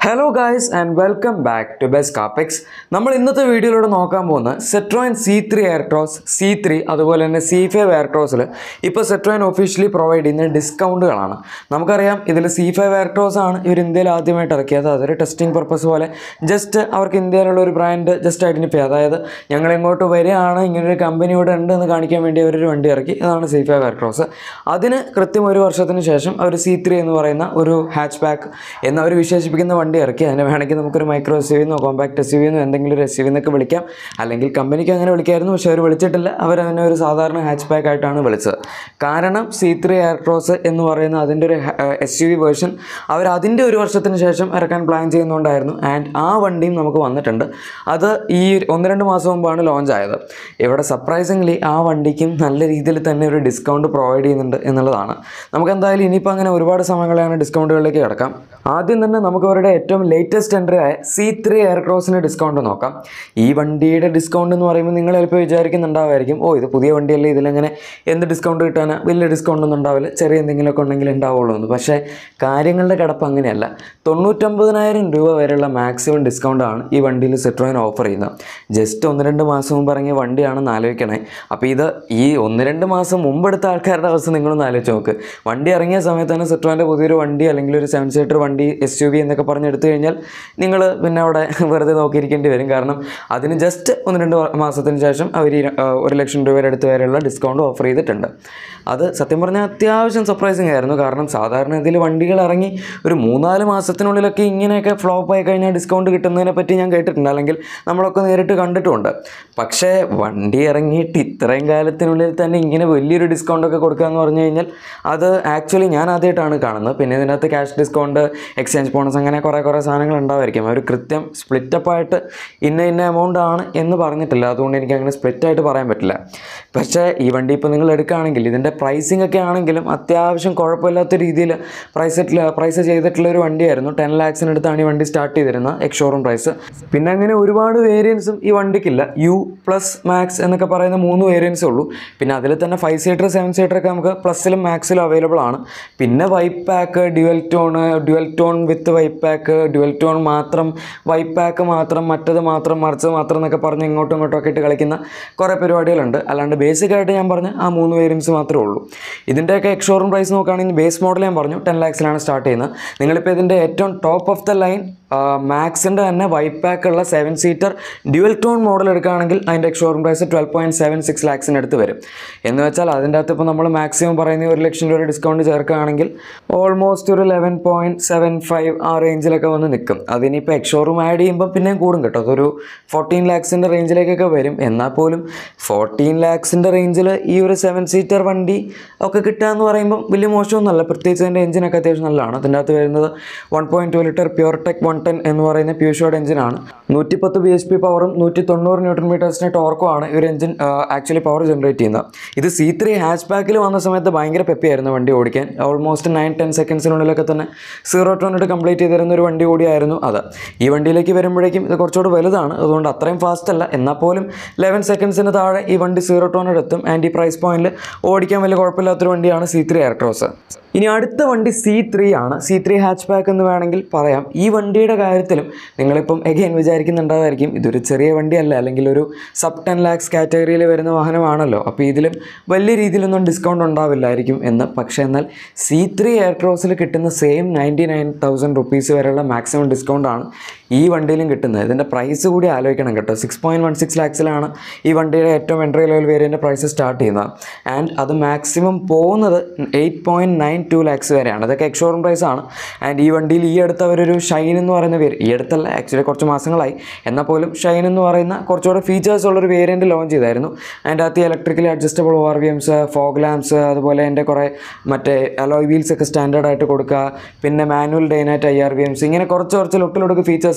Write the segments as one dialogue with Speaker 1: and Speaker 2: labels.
Speaker 1: hello guys and welcome back to best കാപ്പിക്സ് നമ്മൾ ഇന്നത്തെ വീഡിയോയിലൂടെ നോക്കാൻ പോകുന്ന Citroen C three Aircross C three അതുപോലെ തന്നെ സി ഫൈവ് എയർട്രോസിൽ ഇപ്പോൾ സെട്രോയിൻ ഒഫീഷ്യലി പ്രൊവൈഡ് ചെയ്യുന്ന ഡിസ്കൗണ്ടുകളാണ് നമുക്കറിയാം ഇതിൽ സി ഫൈവ് എയർട്രോസ് ആണ് ഇവർ ഇന്ത്യയിൽ ആദ്യമായിട്ട് ഇറക്കിയത് അതൊരു ടെസ്റ്റിംഗ് പർപ്പസ് പോലെ ജസ്റ്റ് അവർക്ക് ഇന്ത്യയിലുള്ള ഒരു ബ്രാൻഡ് ജസ്റ്റ് ഐഡൻറ്റിഫൈ അതായത് ഞങ്ങൾ ഇങ്ങോട്ട് വരികയാണ് ഇങ്ങനൊരു കമ്പനി ഇവിടെ ഉണ്ട് എന്ന് കാണിക്കാൻ വേണ്ടി അവരൊരു വണ്ടി ഇറക്കി അതാണ് സി ഫൈവ് എയർക്രോസ് അതിന് കൃത്യം ഒരു വർഷത്തിന് ശേഷം അവർ സി ത്രീ എന്ന് പറയുന്ന ഒരു ഹാച്ച് ബാക്ക് എന്നവർ വിശേഷിപ്പിക്കുന്ന വണ്ടി ഇറക്കി അതിനെ വേണമെങ്കിൽ നമുക്കൊരു മൈക്രോ എസ് യു എന്നോ കോമ്പാക്ട് എസ് യു എന്നോ എന്തെങ്കിലും ഒരു എസ് യു എന്നൊക്കെ വിളിക്കാം അല്ലെങ്കിൽ കമ്പനിക്ക് അങ്ങനെ വിളിക്കായിരുന്നു പക്ഷേ അവർ വിളിച്ചിട്ടില്ല അവരതിനെ ഒരു സാധാരണ ഹാച്ച് ബാക്ക് ആയിട്ടാണ് വിളിച്ചത് കാരണം സി ത്രീ എയർക്രോസ് എന്ന് പറയുന്ന അതിൻ്റെ ഒരു എസ് യു വി വേർഷൻ അവർ അതിൻ്റെ ഒരു വർഷത്തിന് ശേഷം ഇറക്കാൻ പ്ലാൻ ചെയ്യുന്നുണ്ടായിരുന്നു ആൻഡ് ആ വണ്ടിയും നമുക്ക് വന്നിട്ടുണ്ട് അത് ഈ ഒന്ന് രണ്ട് മാസം മുമ്പാണ് ലോഞ്ച് ആയത് ഇവിടെ സർപ്രൈസിംഗ്ലി ആ വണ്ടിക്കും നല്ല രീതിയിൽ തന്നെ ഒരു ഡിസ്കൗണ്ട് പ്രൊവൈഡ് ചെയ്യുന്നുണ്ട് എന്നുള്ളതാണ് നമുക്ക് എന്തായാലും ഇനിയിപ്പോൾ അങ്ങനെ ഒരുപാട് സമയങ്ങളാണ് ഡിസ്കൗണ്ടുകളിലേക്ക് കിടക്കാം ആദ്യം തന്നെ നമുക്ക് അവരുടെ ഏറ്റവും ലേറ്റസ്റ്റ് എൻട്രി ആയ സി ത്രീ എയർക്രോസിന് ഡിസ്കൗണ്ട് നോക്കാം ഈ വണ്ടിയുടെ ഡിസ്കൗണ്ട് എന്ന് പറയുമ്പോൾ നിങ്ങൾ ചിലപ്പോൾ വിചാരിക്കുന്നുണ്ടാവുമായിരിക്കും ഓ ഇത് പുതിയ വണ്ടിയല്ലേ ഇതിലെങ്ങനെ എന്ത് ഡിസ്കൗണ്ട് കിട്ടാനാ വലിയ ഡിസ്കൗണ്ട് ഒന്നും ഉണ്ടാവില്ല ചെറിയ എന്തെങ്കിലുമൊക്കെ ഉണ്ടെങ്കിൽ ഉണ്ടാവുള്ളൂ എന്ന് പക്ഷേ കാര്യങ്ങളുടെ കിടപ്പ് അങ്ങനെയല്ല തൊണ്ണൂറ്റൊമ്പതിനായിരം രൂപ വരെയുള്ള മാക്സിമം ഡിസ്കൗണ്ടാണ് ഈ വണ്ടിയിൽ സെട്രോയിൻ ഓഫർ ചെയ്യുന്നത് ജസ്റ്റ് ഒന്ന് രണ്ട് മാസം മുമ്പ് ഇറങ്ങിയ വണ്ടിയാണെന്ന് ആലോചിക്കണേ അപ്പോൾ ഇത് ഈ ഒന്ന് രണ്ട് മാസം മുമ്പ് എടുത്ത ആൾക്കാരുടെ അവസ്ഥ നിങ്ങളൊന്ന് ആലോചിച്ച് നോക്ക് വണ്ടി ഇറങ്ങിയ സമയത്ത് തന്നെ സെട്രോയിൻ്റെ പുതിയൊരു വണ്ടി അല്ലെങ്കിൽ ഒരു സെവൻ സീറ്റർ വണ്ടി എസ് യു വി എന്നൊക്കെ പറഞ്ഞ് എടുത്തു കഴിഞ്ഞാൽ നിങ്ങൾ പിന്നെ അവിടെ വെറുതെ നോക്കിയിരിക്കേണ്ടി വരും കാരണം അതിന് ജസ്റ്റ് ഒന്ന് രണ്ട് മാസത്തിന് ശേഷം അവർ ഈ, ആ, ഒരു ലക്ഷം രൂപയുടെ അടുത്ത് വരെയുള്ള ഡിസ്കൗണ്ട് ഓഫർ ചെയ്തിട്ടുണ്ട് അത് സത്യം പറഞ്ഞാൽ അത്യാവശ്യം സർപ്രൈസിങ് ആയിരുന്നു കാരണം സാധാരണ ഇതിൽ വണ്ടികൾ ഇറങ്ങി ഒരു മൂന്നാല് മാസത്തിനുള്ളിലൊക്കെ ഇങ്ങനെയൊക്കെ ഫ്ലോപ്പ് ആയി കഴിഞ്ഞാൽ ഡിസ്കൗണ്ട് കിട്ടുന്നതിനെ പറ്റി ഞാൻ കേട്ടിട്ടുണ്ട് അല്ലെങ്കിൽ നമ്മളൊക്കെ നേരിട്ട് കണ്ടിട്ടുമുണ്ട് പക്ഷേ വണ്ടി ഇറങ്ങിയിട്ട് ഇത്രയും കാലത്തിനുള്ളിൽ തന്നെ ഇങ്ങനെ വലിയൊരു ഡിസ്കൗണ്ട് ഒക്കെ കൊടുക്കുക എന്ന് പറഞ്ഞു കഴിഞ്ഞാൽ അത് ആക്ച്വലി ഞാൻ ആദ്യമായിട്ടാണ് കാണുന്നത് പിന്നെ ഇതിനകത്ത് ക്യാഷ് ഡിസ്കൗണ്ട് എക്സ്ചേഞ്ച് ബോണസ് അങ്ങനെ കുറേ കുറേ സാധനങ്ങൾ ഉണ്ടാവുമായിരിക്കും അവർ കൃത്യം സ്പ്ലിറ്റപ്പ് ആയിട്ട് ഇന്ന ഇന്ന എമൗണ്ട് ആണ് എന്ന് പറഞ്ഞിട്ടില്ല അതുകൊണ്ട് എനിക്ക് അങ്ങനെ സ്പ്ലിറ്റ് ആയിട്ട് പറയാൻ പറ്റില്ല പക്ഷേ ഈ വണ്ടി ഇപ്പോൾ നിങ്ങൾ എടുക്കുകയാണെങ്കിൽ ഇതിൻ്റെ പ്രൈസിംഗ് ഒക്കെ ആണെങ്കിലും അത്യാവശ്യം കുഴപ്പമില്ലാത്ത രീതിയിൽ പ്രൈസ് പ്രൈസ് ചെയ്തിട്ടുള്ള ഒരു വണ്ടിയായിരുന്നു ടെൻ ലാക്സിനടുത്താണ് ഈ വണ്ടി സ്റ്റാർട്ട് ചെയ്തിരുന്നത് എക്സ് ഷോറൂം പ്രൈസ് പിന്നെ അങ്ങനെ ഒരുപാട് വേരിയൻസും ഈ വണ്ടിക്കില്ല യു പ്ലസ് മാക്സ് എന്നൊക്കെ പറയുന്ന മൂന്ന് വേരിയൻസേ ഉള്ളൂ പിന്നെ അതിൽ തന്നെ ഫൈവ് സീറ്റർ സെവൻ സീറ്റർ ഒക്കെ നമുക്ക് പ്ലസ്സിലും മാക്സിലും അവൈലബിൾ ആണ് പിന്നെ vibe pack dual tone dual tone with vibe pack dual tone മാത്രം വൈപ്പ് പാക്ക് മാത്രം മറ്റത് മാത്രം മറിച്ചത് മാത്രം എന്നൊക്കെ പറഞ്ഞ് ഇങ്ങോട്ടും ഇങ്ങോട്ടും ഒക്കെ ഇട്ട് കളിക്കുന്ന കുറേ പരിപാടികളുണ്ട് അല്ലാണ്ട് ബേസിക് ആയിട്ട് ഞാൻ പറഞ്ഞ ആ മൂന്ന് വേരിയൻസ് മാത്രമേ ഉള്ളൂ ഇതിൻ്റെയൊക്കെ എക്സോറും പ്രൈസ് നോക്കുകയാണെങ്കിൽ ബേസ് മോഡൽ ഞാൻ പറഞ്ഞു ടെൻ ലാക്സിലാണ് സ്റ്റാർട്ട് ചെയ്യുന്നത് നിങ്ങളിപ്പോൾ ഇതിൻ്റെ ഏറ്റവും ടോപ്പ് ഓഫ് ദ ലൈൻ മാക്സിൻ്റെ തന്നെ വൈറ്റ് പാക്ക് ഉള്ള seven seater dual tone model എടുക്കുകയാണെങ്കിൽ അതിൻ്റെ ex showroom price twelve point seven six ലാക്സിന് അടുത്ത് വരും എന്ന് വെച്ചാൽ അതിൻ്റെ അകത്ത് ഇപ്പോൾ നമ്മൾ മാക്സിമം പറയുന്ന ഒരു ലക്ഷം രൂപ ഡിസ്കൗണ്ട് ചേർക്കുകയാണെങ്കിൽ ഓൾമോസ്റ്റ് ഒരു ലെവൻ പോയിൻറ്റ് സെവൻ ഫൈവ് ആ റേഞ്ചിലൊക്കെ വന്ന് നിൽക്കും അതിനിപ്പോൾ എക്സോറും ആഡ് ചെയ്യുമ്പോൾ പിന്നെയും കൂടും കേട്ടോ അതൊരു ഫോർട്ടീൻ ലാക്സിൻ്റെ റേഞ്ചിലേക്കൊക്കെ വരും എന്നാൽ പോലും ഫോർട്ടീൻ ലാക്സിൻ്റെ റേഞ്ചിൽ ഈ ഒരു സെവൻ സീറ്റർ വണ്ടി ഒക്കെ കിട്ടുക എന്ന് പറയുമ്പോൾ വലിയ മോശമൊന്നുമല്ല പ്രത്യേകിച്ച് അതിൻ്റെ എഞ്ചിനൊക്കെ അത്യാവശ്യം നല്ലതാണ് അതിൻ്റെ അകത്ത് വരുന്നത് one point two litre pure tech one ten എന്ന് പറയുന്ന പ്യൂഷോഡ് എഞ്ചിനാണ് നൂറ്റിപ്പത്ത് ബി എച്ച് പി പവറും നൂറ്റി തൊണ്ണൂറ് ന്യൂട്രൺ മീറ്റേഴ്സിൻ്റെ ടോർക്കുമാണ് ഈ ഒരു എഞ്ചിൻ ആക്ച്വലി പവർ ജനറേറ്റ് ചെയ്യുന്നത് ഇത് സി ത്രീ ഹാച്ച് ബാക്കിൽ വന്ന സമയത്ത് ഭയങ്കര പെപ്പിയായിരുന്നു വണ്ടി ഓടിക്കാൻ ഓൾമോസ്റ്റ് നയൻ ടെൻ സെക്കൻഡ്സിനുള്ളിലൊക്കെ തന്നെ സീറോ ടു ഹൺഡ്രഡ് കംപ്ലീറ്റ് ചെയ്തിരുന്ന ഒരു വണ്ടി കൂടിയായിരുന്നു അത് ഈ വണ്ടിയിലേക്ക് വരുമ്പോഴേക്കും ഇത് കുറച്ചുകൂടി വലുതാണ് അതുകൊണ്ട് അത്രയും ഫാസ്റ്റ് അല്ല എന്നാൽ പോലും ലെവൻ സെക്കൻഡ്സിന് താഴെ ഈ വണ്ടി സീറോ ടു ഹൺഡ്രഡ് എത്തും ആൻഡ് ഈ പ്രൈസ് പോയിന്റിൽ ഓടിക്കാൻ വലിയ കുഴപ്പമില്ലാത്തൊരു വണ്ടിയാണ് സി ത്രീ എയർക്രോസ് ഇനി അടുത്ത വണ്ടി സി ത്രീ ആണ് സി ത്രീ ഹാച്ച് ബാക്ക് എന്ന് വേണമെങ്കിൽ പറയാം ഈ വണ്ടിയുടെ കാര്യത്തിലും നിങ്ങളിപ്പം എഗെയിൻ വിചാരിക്കുന്നുണ്ടാവായിരിക്കും ഇതൊരു ചെറിയ വണ്ടിയല്ല അല്ലെങ്കിൽ ഒരു സബ് ടെൻ ലാക്സ് കാറ്റഗറിയിൽ വരുന്ന വാഹനമാണല്ലോ അപ്പോൾ ഇതിലും വലിയ രീതിയിലൊന്നും ഡിസ്കൗണ്ട് ഉണ്ടാവില്ലായിരിക്കും എന്ന് പക്ഷേ എന്നാൽ സി ത്രീ എയർക്രോസിൽ കിട്ടുന്ന same ninety nine thousand rupees വരെയുള്ള മാക്സിമം ഡിസ്കൗണ്ടാണ് ഈ വണ്ടിയിലും കിട്ടുന്നത് ഇതിൻ്റെ പ്രൈസ് കൂടി ആലോചിക്കണം കേട്ടോ സിക്സ് പോയിൻറ്റ് വൺ സിക്സ് ലാക്സിലാണ് ഈ വണ്ടിയുടെ ഏറ്റവും എൻട്രി ലെവൽ വേരിയൻ്റെ പ്രൈസ് സ്റ്റാർട്ട് ചെയ്യുന്നത് ആൻഡ് അത് മാക്സിമം പോകുന്നത് eight point nine two lakhs വരെയാണ് അതൊക്കെ എക്സോറും പ്രൈസ് ആണ് ആൻഡ് ഈ വണ്ടിയിൽ ഈ അടുത്ത് അവരൊരു ഷൈൻ എന്ന് പറയുന്ന പേര് ഈ അടുത്തല്ല ആക്ച്വലി കുറച്ച് മാസങ്ങളായി എന്നാൽ പോലും ഷൈൻ എന്ന് പറയുന്ന കുറച്ചുകൂടെ ഫീച്ചേഴ്സ് ഉള്ളൊരു വേരിയൻറ്റ് ലോഞ്ച് ചെയ്തായിരുന്നു അതിൻ്റെ അകത്ത് electrically adjustable O R V Ms fog lamps അതുപോലെ എൻ്റെ കുറേ മറ്റേ അലോയ് വീൽസ് ഒക്കെ സ്റ്റാൻഡേർഡ് ആയിട്ട് കൊടുക്കുക പിന്നെ manual day night I R V Ms ഇങ്ങനെ കുറച്ച് കുറച്ച് ലൊട്ടിലൊടുക്ക് ഫീച്ചേഴ്സ്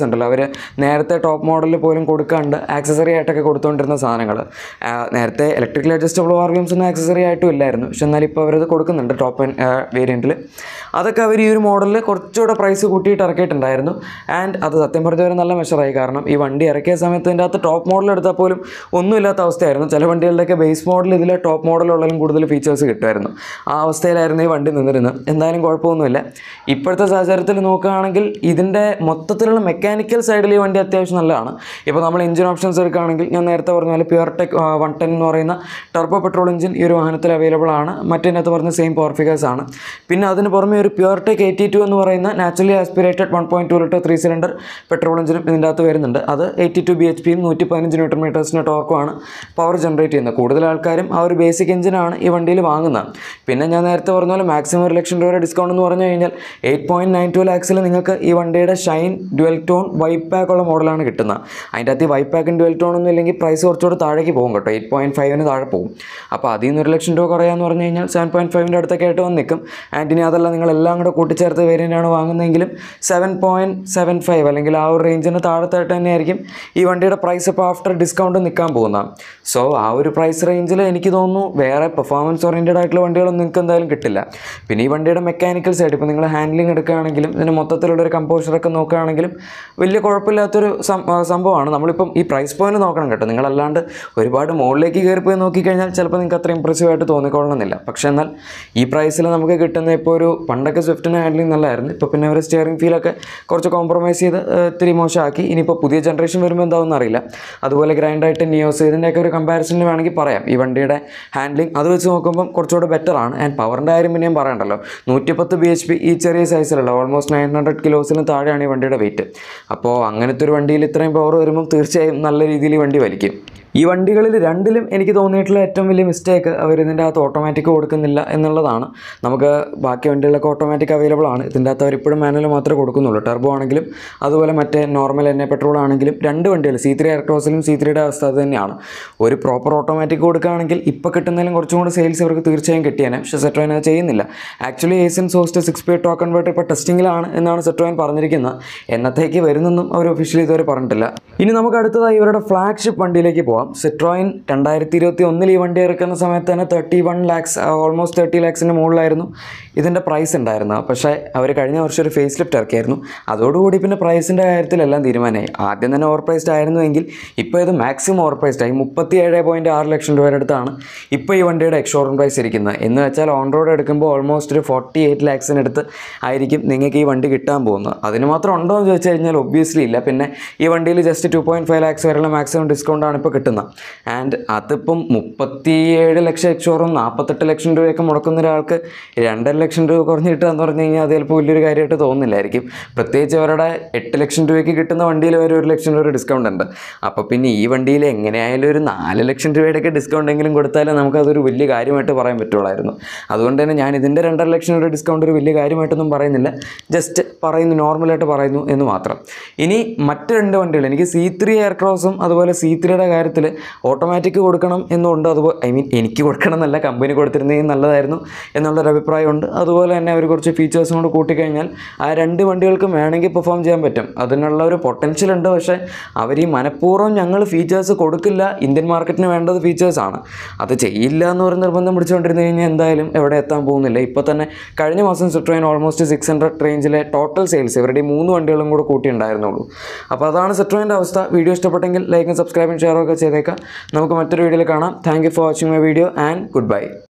Speaker 1: ഫീച്ചേഴ്സ് ഉണ്ടല്ലോ അവർ നേരത്തെ ടോപ്പ് മോഡലിൽ പോലും കൊടുക്കാണ്ട് ആക്സസറി ആയിട്ടൊക്കെ കൊടുത്തുകൊണ്ടിരുന്ന സാധനങ്ങൾ നേരത്തെ ഇലക്ട്രിക്കൽ അഡ്ജസ്റ്റബിൾ വാർവിയംസ് ഒന്നും ആക്സസറി ആയിട്ടും ഇല്ലായിരുന്നു പക്ഷെ എന്നാൽ ഇപ്പോൾ അവരത് കൊടുക്കുന്നുണ്ട് ടോപ്പ് വേരിയൻറ്റിൽ അതൊക്കെ അവർ ഈ ഒരു മോഡലിൽ കുറച്ചുകൂടെ പ്രൈസ് കൂട്ടിയിട്ട് ഇറക്കിയിട്ടുണ്ടായിരുന്നു ആൻഡ് അത് സത്യം പറഞ്ഞ ഒരു നല്ല മെഷറായി കാരണം ഈ വണ്ടി ഇറക്കിയ സമയത്ത് ഇതിൻ്റെ അകത്ത് ടോപ്പ് മോഡൽ എടുത്താൽ പോലും ഒന്നുമില്ലാത്ത അവസ്ഥയായിരുന്നു ചില വണ്ടികളുടെയൊക്കെ ബേസ് മോഡൽ ഇതിൽ ടോപ്പ് മോഡലുള്ളതിലും കൂടുതൽ ഫീച്ചേഴ്സ് കിട്ടുമായിരുന്നു ആ അവസ്ഥയിലായിരുന്നു ഈ വണ്ടി നിന്നിരുന്നത് എന്തായാലും കുഴപ്പമൊന്നുമില്ല ഇപ്പോഴത്തെ സാഹചര്യത്തിൽ നോക്കുകയാണെങ്കിൽ ഇതിൻ്റെ മൊത്തത്തിലുള്ള മെക്കാനിക്കൽ സൈഡിൽ ഈ വണ്ടി അത്യാവശ്യം നല്ലതാണ് ഇപ്പോൾ നമ്മൾ എഞ്ചിൻ ഓപ്ഷൻസ് എടുക്കുകയാണെങ്കിൽ ഞാൻ നേരത്തെ പറഞ്ഞ പോലെ പ്യുവർ ടെക് വൺ ടെൻ എന്ന് പറയുന്ന ടർബോ പെട്രോൾ എഞ്ചിൻ ഈ ഒരു വാഹനത്തിൽ അവൈലബിൾ ആണ് മറ്റേതിനകത്ത് പറഞ്ഞ സെയിം പവർ ഫിഗേഴ്സ് ആണ് പിന്നെ അതിന് പുറമെ ഒരു പ്യുവർ ടെക് എയ്റ്റി ടു എന്ന് പറയുന്ന naturally aspirated one point two litre three cylinder petrol എഞ്ചിനും ഇതിൻ്റെ അകത്ത് വരുന്നുണ്ട് അത് എയ്റ്റി ടു ബി എച്ച് പിയും നൂറ്റി പതിനഞ്ച് ന്യൂട്ടർ മീറ്റേഴ്സിൻ്റെ ടോർക്കുമാണ് പവർ ജനറേറ്റ് ചെയ്യുന്നത് കൂടുതൽ ആൾക്കാരും ആ ഒരു ബേസിക് എഞ്ചിനാണ് ഈ വണ്ടിയിൽ വാങ്ങുന്നത് പിന്നെ ഞാൻ നേരത്തെ പറഞ്ഞ പോലെ മാക്സിമം ഒരു ലക്ഷം രൂപയുടെ ഡിസ്കൗണ്ട് എന്ന് പറഞ്ഞു കഴിഞ്ഞാൽ എയ്റ്റ് പോയിൻറ്റ് നയൻ ടു ലാക്സിൽ നിങ്ങൾക്ക് ഈ വണ്ടിയുടെ shine dual tone white pack ഉള്ള മോഡലാണ് കിട്ടുന്നത് അതിൻ്റെ അകത്ത് ഈ വൈറ്റ് പാക്കും ഡ്വൽ ടോൺ ഒന്നും ഇല്ലെങ്കിൽ പ്രൈസ് കുറച്ചുകൂടെ താഴേക്ക് പോകും കേട്ടോ എയ്റ്റ് പോയിൻറ്റ് ഫൈവിന് താഴെ പോകും അപ്പോൾ അതിൽ നിന്ന് ഒരു ലക്ഷം രൂപ കുറയാന്ന് പറഞ്ഞു കഴിഞ്ഞാൽ സെവൻ പോയിൻറ്റ് ഫൈവിൻ്റെ അടുത്തൊക്കെ ആയിട്ട് വന്ന് നിൽക്കും ആൻഡ് ഇനി അതല്ല നിങ്ങൾ എല്ലാം കൂടെ കൂട്ടിച്ചേർത്ത് വേരിയൻ്റാണ് വാങ്ങുന്നതെങ്കിലും സെവൻ പോയിൻറ്റ് സെവൻ ഫൈവ് അല്ലെങ്കിൽ ആ ഒരു റേഞ്ചിന് താഴത്തായിട്ട് തന്നെയായിരിക്കും ഈ വണ്ടിയുടെ പ്രൈസ് ഇപ്പോൾ ആഫ്റ്റർ ഡിസ്കൗണ്ട് നിൽക്കാൻ പോകുന്നത് സോ ആ ഒരു പ്രൈസ് റേഞ്ചിൽ എനിക്ക് തോന്നുന്നു വേറെ പെർഫോമൻസ് ഓറിയൻറ്റഡ് ആയിട്ടുള്ള വണ്ടികളൊന്നും നിങ്ങൾക്ക് എന്തായാലും കിട്ടില്ല പിന്നെ ഈ വണ്ടിയുടെ മെക്കാനിക്കൽ സൈഡ് ഇപ്പോൾ നിങ്ങൾ ഹാൻഡ്ലിംഗ് എടുക്കുകയാണെങ്കിലും ഇതിന് മൊത്തത്തിലുള്ള ഒരു കമ്പോഷറൊക്കെ നോക്കുകയാണെങ്കിലും വലിയ കുഴപ്പമില്ലാത്തൊരു സം- ആ, സംഭവമാണ് നമ്മളിപ്പം ഈ പ്രൈസ് പോയിന്റ് നോക്കണം കേട്ടോ നിങ്ങളല്ലാണ്ട് ഒരുപാട് മുകളിലേക്ക് കയറിപ്പോയി നോക്കിക്കഴിഞ്ഞാൽ ചിലപ്പോൾ നിങ്ങൾക്ക് അത്ര ഇമ്പ്രസീവ് ആയിട്ട് തോന്നിക്കൊള്ളണമെന്നില്ല പക്ഷേ എന്നാൽ ഈ പ്രൈസിൽ നമുക്ക് കിട്ടുന്ന ഇപ്പോൾ ഒരു പണ്ടൊക്കെ സ്വിഫ്റ്റിന് ഹാൻഡ്ലിംഗ് നല്ലതായിരുന്നു ഇപ്പോൾ പിന്നെ ഒരു സ്റ്റിയറിംഗ് ഫീലൊക്കെ കുറച്ച് കോംപ്രമൈസ് ചെയ്ത് ഏഹ്, ഇത്തിരി മോശമാക്കി ഇനിയിപ്പോൾ പുതിയ ജനറേഷൻ വരുമ്പോൾ എന്താണെന്ന് അറിയില്ല അതുപോലെ ഗ്രൈൻഡായിട്ട് നിയോസ് ഇതിൻ്റെയൊക്കെ ഒരു കമ്പാരിസണിൽ വേണമെങ്കിൽ പറയാം ഈ വണ്ടിയുടെ ഹാൻഡ്ലിംഗ് അത് വെച്ച് നോക്കുമ്പം കുറച്ചുകൂടെ ബെറ്റർ ആണ് ആൻഡ് പവറിൻ്റെ കാര്യം പിന്നെയും പറയണ്ടല്ലോ നൂറ്റിപ്പത്ത് ബി എച്ച് പി ഈ ചെറിയ സൈസിലുള്ള ഓൾമോസ്റ്റ് നയൻ ഹൺഡ്രഡ് കിലോസിന് താഴെയാണ് ഈ വണ്ടിയുടെ വെയിറ്റ് അപ്പോൾ അങ്ങനത്തെ ഒരു വണ്ടിയിൽ ഇത്രയും പവർ വരുമ്പോൾ തീർച്ചയായും നല്ല രീതിയിൽ ഈ വണ്ടി വലിക്കും ഈ വണ്ടികളിൽ രണ്ടിലും എനിക്ക് തോന്നിയിട്ടുള്ള ഏറ്റവും വലിയ മിസ്റ്റേക്ക് അവർ ഇതിൻ്റെ അകത്ത് ഓട്ടോമാറ്റിക് കൊടുക്കുന്നില്ല എന്നുള്ളതാണ് നമുക്ക് ബാക്കി വണ്ടികളൊക്കെ ഓട്ടോമാറ്റിക് അവൈലബിൾ ആണ് ഇതിൻ്റെ അകത്ത് അവർ ഇപ്പോഴും മാനുവൽ മാത്രമേ കൊടുക്കുന്നുള്ളൂ ടർബോ ആണെങ്കിലും അതുപോലെ മറ്റേ നോർമൽ എന്നെ പെട്രോൾ ആണെങ്കിലും രണ്ട് വണ്ടികൾ സി ത്രീ എയർക്രോസിലും സി ത്രീയുടെ അവസ്ഥ അത് തന്നെയാണ് ഒരു പ്രോപ്പർ ഓട്ടോമാറ്റിക് കൊടുക്കുകയാണെങ്കിൽ ഇപ്പോൾ കിട്ടുന്നതിലും കുറച്ചും കൂടി സെയിൽസ് ഇവർക്ക് തീർച്ചയായും കിട്ടിയേനെ പക്ഷേ സെട്രോയിൻ അത് ചെയ്യുന്നില്ല ആക്ച്വലി ഏഷ്യൻ സോസ്റ്റ് സിക്സ് പേ ടോ കൺവേർട്ടർ ഇപ്പോൾ ടെസ്റ്റിങ്ങിലാണ് എന്നാണ് സെട്രോയിൻ പറഞ്ഞിരിക്കുന്നത് എന്നത്തേക്ക് വരുന്നെന്നും അവർ ഒഫീഷ്യലി ഇതുവരെ പറഞ്ഞിട്ടില്ല ഇനി നമുക്ക് അടുത്തതായി ഇവരുടെ ഫ്ലാഗ്ഷിപ്പ് വണ്ടിയിലേക്ക് പോവാം സെട്രോയിൻ രണ്ടായിരത്തി ഇരുപത്തി ഒന്നിൽ ഈ വണ്ടി ഇറക്കുന്ന സമയത്ത് തന്നെ thirty one lakhs almost thirty ലാക്സിൻ്റെ മുകളിലായിരുന്നു ഇതിൻ്റെ പ്രൈസ് ഉണ്ടായിരുന്നത് പക്ഷേ അവർ കഴിഞ്ഞ വർഷം ഒരു ഫേസ് ലിഫ്റ്റ് ഇറക്കിയായിരുന്നു അതോടുകൂടി പിന്നെ പ്രൈസിൻ്റെ കാര്യത്തിലെല്ലാം തീരുമാനമായി ആദ്യം തന്നെ ഓവർ പ്രൈസ്ഡ് ആയിരുന്നുവെങ്കിൽ ഇപ്പോൾ ഇത് മാക്സിമം ഓവർ പ്രൈസ്ഡ് ആയി മുപ്പത്തി ഏഴ് പോയിൻറ്റ് ആറ് ലക്ഷം രൂപയുടെ അടുത്താണ് ഇപ്പോൾ ഈ വണ്ടിയുടെ എക്സ്ഷോറൂം പ്രൈസ് ഇരിക്കുന്നത് എന്ന് വെച്ചാൽ ഓൺ റോഡ് എടുക്കുമ്പോൾ ഓൾമോസ്റ്റ് ഒരു ഫോർട്ടി എയ്റ്റ് ലാക്സിനടുത്ത് ആയിരിക്കും നിങ്ങൾക്ക് ഈ വണ്ടി കിട്ടാൻ പോകുന്നത് അതിന് മാത്രം ഉണ്ടോ എന്ന് ചോദിച്ചു കഴിഞ്ഞാൽ ഒബ്വിയസ്ലി ഇല്ല പിന്നെ ഈ വണ്ടിയിൽ just two point five lakhs വരെയുള്ള മാക്സിമം ഡിസ്കൗണ്ടാണ് ഇപ്പോൾ കിട്ടുന്നത് ആൻഡ് അതിപ്പം മുപ്പത്തിയേഴ് ലക്ഷം എക്സ്ഷോറും നാൽപ്പത്തെട്ട് ലക്ഷം രൂപയൊക്കെ മുടക്കുന്ന ഒരാൾക്ക് രണ്ടര ലക്ഷം രൂപ കുറഞ്ഞ് കിട്ടുകയെന്ന് പറഞ്ഞു കഴിഞ്ഞാൽ അത് ചിലപ്പോൾ വലിയൊരു കാര്യമായിട്ട് തോന്നുന്നില്ലായിരിക്കും പ്രത്യേകിച്ച് അവരുടെ എട്ട് ലക്ഷം രൂപയ്ക്ക് കിട്ടുന്ന വണ്ടിയിൽ വരെ ഒരു ലക്ഷം രൂപ ഡിസ്കൗണ്ട് ഉണ്ട് അപ്പോൾ പിന്നെ ഈ വണ്ടിയിൽ എങ്ങനെയായാലും ഒരു നാല് ലക്ഷം രൂപയുടെയൊക്കെ ഡിസ്കൗണ്ട് എങ്കിലും കൊടുത്താലേ നമുക്കതൊരു വലിയ കാര്യമായിട്ട് പറയാൻ പറ്റുള്ളായിരുന്നു അതുകൊണ്ട് തന്നെ ഞാൻ ഇതിൻ്റെ രണ്ടര ലക്ഷം രൂപ ഡിസ്കൗണ്ട് ഒരു വലിയ കാര്യമായിട്ടൊന്നും പറയുന്നില്ല ജസ്റ്റ് പറയുന്നു നോർമലായിട്ട് പറയുന്നു എന്ന് മാത്രം ഇനി മറ്റ് രണ്ട് വണ്ടികൾ എനിക്ക് സി ത്രീ എയർക്രോസും അതുപോലെ സി ത്രീയുടെ കാര്യത്തിൽ ഓട്ടോമാറ്റിക് കൊടുക്കണം എന്നുണ്ട് അതുപോലെ ഐ മീൻ എനിക്ക് കൊടുക്കണം എന്നല്ല കമ്പനി കൊടുത്തിരുന്നെങ്കിൽ നല്ലതായിരുന്നു എന്നുള്ളൊരു അഭിപ്രായമുണ്ട് അതുപോലെ തന്നെ അവർ കുറച്ച് ഫീച്ചേഴ്സും കൂടെ കൂട്ടിക്കഴിഞ്ഞാൽ ആ രണ്ട് വണ്ടികൾക്കും വേണമെങ്കിൽ പെർഫോം ചെയ്യാൻ പറ്റും അതിനുള്ള ഒരു പൊട്ടൻഷ്യൽ ഉണ്ട് പക്ഷേ അവർ ഈ മനഃപൂർവ്വം ഞങ്ങൾ ഫീച്ചേഴ്സ് കൊടുക്കില്ല ഇന്ത്യൻ മാർക്കറ്റിന് വേണ്ടത് ഫീച്ചേഴ്സാണ് അത് ചെയ്യില്ല എന്ന് പറഞ്ഞ് നിർബന്ധം പിടിച്ചുകൊണ്ടിരുന്നു കഴിഞ്ഞാൽ എന്തായാലും എവിടെ എത്താൻ പോകുന്നില്ല ഇപ്പോൾ തന്നെ കഴിഞ്ഞ മാസം സിട്രോയിൻ ഓൾമോസ്റ്റ് സിക്സ് ഹൺഡ്രഡ് റേഞ്ചിലെ ടോട്ടൽ സെയിൽസ് ഇവരുടെ ഈ മൂന്ന് വണ്ടികളും കൂടെ കൂട്ടിയുണ്ടായിരുന്നുള്ളൂ അപ്പോൾ അതാണ് സിട്രോയിൻ്റെ അവസ്ഥ വീഡിയോ ഇഷ്ടപ്പെട്ടെങ്കിൽ ലൈക്കും സബ്സ്ക്രൈബും ഷെയറും ഒക്കെ ചെയ്തേക്കാം നമുക്ക് മറ്റൊരു വീഡിയോയിൽ കാണാം thank you for watching my video and good bye